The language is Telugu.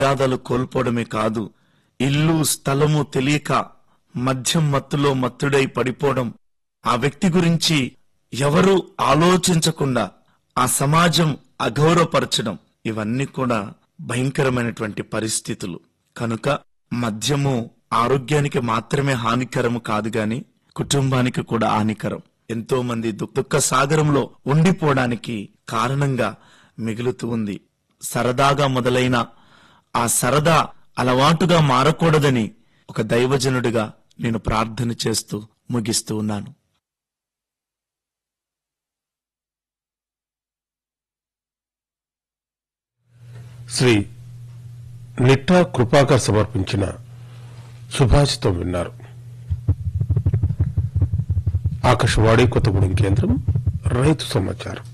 మర్యాదలు కోల్పోవడమే కాదు ఇల్లు స్థలము తెలియక మద్యం మత్తులో మత్తుడై పడిపోవడం ఆ వ్యక్తి గురించి ఎవరు ఆలోచించకుండా ఆ సమాజం అగౌరవపరచడం ఇవన్నీ కూడా భయంకరమైనటువంటి పరిస్థితులు కనుక మద్యము ఆరోగ్యానికి మాత్రమే హానికరము కాదు గాని కుటుంబానికి కూడా హానికరం ఎంతో మంది దుఃఖ దుఃఖ సాగరంలో ఉండిపోవడానికి కారణంగా మిగులుతూ ఉంది సరదాగా మొదలైన ఆ సరదా అలవాటుగా మారకూడదని ఒక దైవజనుడిగా నేను ప్రార్థన చేస్తూ ముగిస్తూ ఉన్నాను శ్రీ నిట్టా కృపాకర్ సమర్పించిన సుభాషితం విన్నారు ఆకాశవాణి కొత్తగూడెం కేంద్రం రైతు సమాచారం